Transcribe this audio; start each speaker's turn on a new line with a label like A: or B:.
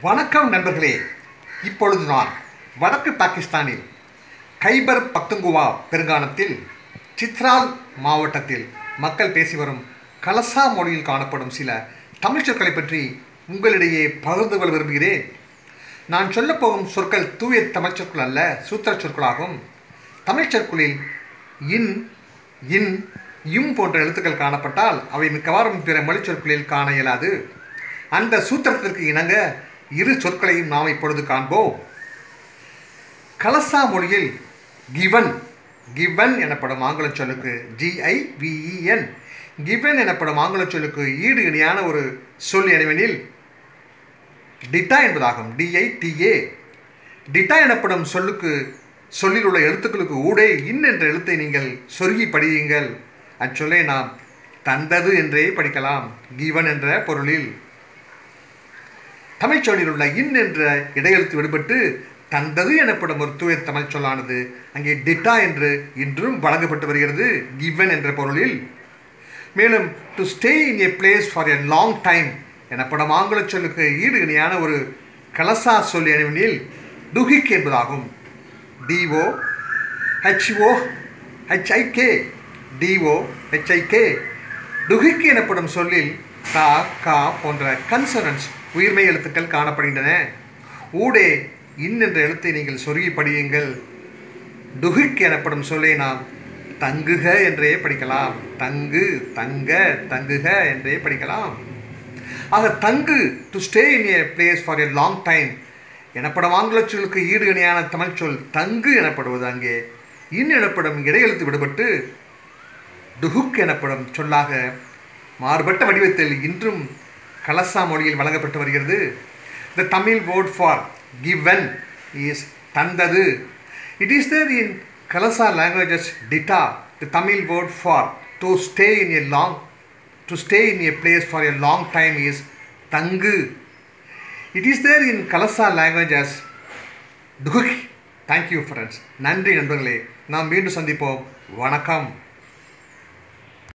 A: வணக்கம் நண்பர்களே இப்பொழுது நான் வடக்கு பாகிஸ்தானில் கைபர் பக்துங்குவா பெருங்கானத்தில் சித்ரால் மாவட்டத்தில் மக்கள் பேசி வரும் கலசா மொழியில் காணப்படும் சில தமிழ் சொற்களை பற்றி உங்களிடையே பகிர்ந்து கொள்ள விரும்புகிறேன் நான் சொல்லப்போகும் சொற்கள் தூய தமிழ் சொற்கள் அல்ல சூத்திர சொற்களாகும் தமிழ் சொற்களில் இன் இன் இம் போன்ற எழுத்துக்கள் காணப்பட்டால் அவை மிக்கவாறும் பிற மொழிச் சொற்களில் காண இயலாது அந்த சூத்திரத்திற்கு இணங்க இரு சொற்களையும் நாம் இப்பொழுது காண்போம் கலசா மொழியில் கிவன் கிவன் எனப்படும் ஆங்கில சொல்லுக்கு ஜிஐவிஇஎன் கிவன் எனப்படும் ஆங்கில சொல்லுக்கு ஈடு இணையான ஒரு சொல் எனவெனில் டிட்டா என்பதாகும் டிஐடிஏ டிட்டா எனப்படும் சொல்லுக்கு சொல்லில் உள்ள எழுத்துக்களுக்கு ஊடே இன் என்ற எழுத்தை நீங்கள் சொருகி படியுங்கள் அச்சொல்லை நாம் தந்தது என்றே படிக்கலாம் கிவன் என்ற பொருளில் தமிழ் சொல்லில் உள்ள இன் என்ற இடையெழுத்து விடுபட்டு தந்தது எனப்படும் ஒரு தூய தமிழ் சொல்லானது அங்கே டிட்டா என்று இன்றும் வழங்கப்பட்டு வருகிறது கிவன் என்ற பொருளில் மேலும் to stay in a place for a long time எனப்படும் ஆங்கில சொல்லுக்கு ஈடு இணையான ஒரு கலசா சொல் எனவெனில் டுஹிக் என்பதாகும் TO HO HIK TO HIK டுஹிக் எனப்படும் சொல்லில் கா கா போன்ற கன்சனன்ஸ் உயிர்மை எழுத்துக்கள் காணப்படுகின்றன ஊடே இன் என்ற எழுத்தை நீங்கள் சொருகி படியுங்கள் டுஹிக் எனப்படும் சொல்லை நாம் தங்குக என்றே படிக்கலாம் தங்கு தங்க தங்குக என்றே படிக்கலாம் ஆக தங்கு to stay in a place for a long time எனப்படும் ஆங்கில சொல்லுக்கு ஈடு இணையான தமிழ் சொல் தங்கு எனப்படுவது அங்கே இன் எனப்படும் இடையெழுத்து விடுபட்டு டுஹுக் எனப்படும் சொல்லாக மாறுபட்ட வடிவத்தில் இன்றும் கலசா மொழியில் வழங்கப்பட்டு வருகிறது the Tamil word for given is தந்தது it is there in Kalasha languages டிட்டா the Tamil word for to stay in a long to stay in a place for a long time is தங்கு it is there in Kalasha languages டுகுக் thank you friends நன்றி நண்பர்களே நாம் மீண்டும் சந்திப்போம் வணக்கம்